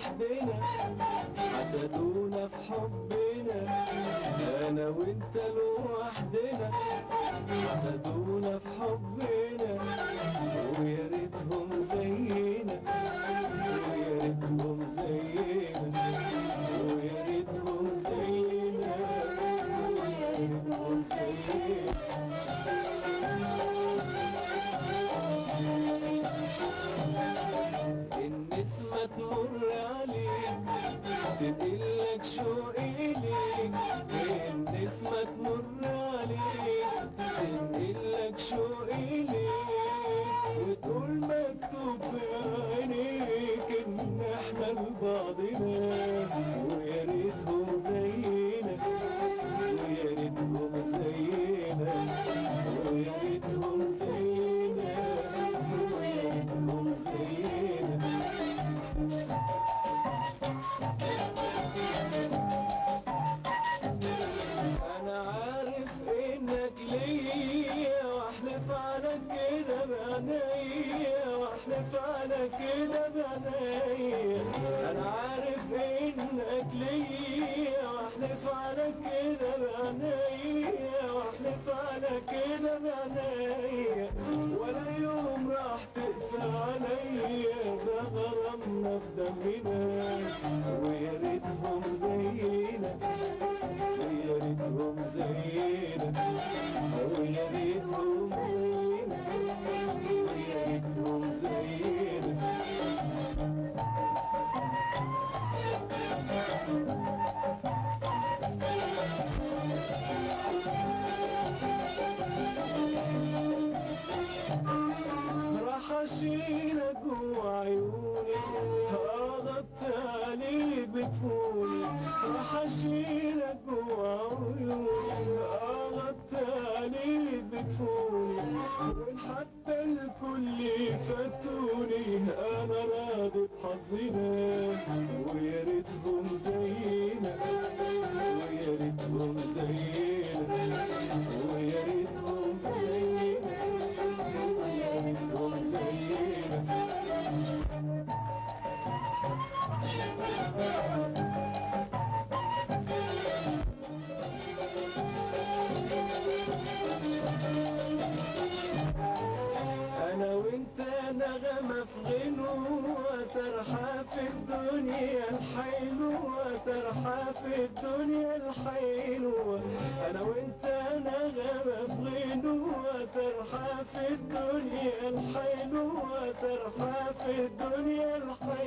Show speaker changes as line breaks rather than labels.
لوحدنا حسدونا في حبنا انا وانت لوحدنا حسدونا في حبنا ويا ريتهم زينا ويا ريتهم زينا ويا ريتهم زينا ويا ريتهم زينا النسمة تمر عليك تدلك شوقي ليك النسمة تمر عليك تدلك شوقي ليك وتقول مكتوب في عينيك ان احنا لبعضنا ويا ريتهم زينا ويا ريتهم زينا ويا ريتهم زينا ويا ريتهم زينا انا عارف انك ليا واحلف على كده بعينيا واحلف على كده بعينيا انا عارف انك ليا واحلف على كده بعينيا واحلف على كده بعينيا ولا يوم راح تقسى عليا ده غرامنا في دمنا ويا ريتهم زينا ويا ريتهم زينا ويا ريتهم زينا ويا ريتهم زينا راح اشيلك جوا عيوني هغطي عليك بكفوني راح اشيلك جوا عيوني هغطي عليك بكفوني وان حتى الكل فاتوني انا راضي بحظنا ويا ريتهم زينا ويا ريتهم زينا ويا ريتهم زينا ويا ريتهم زينا انا وانت نغمة في غنوة سرحة في الدنيا الحلوة سرحة في الدنيا الحلوة انا وانت نغمة في غنوة سرحة في الدنيا الحلوة سرحة في الدنيا الحلوة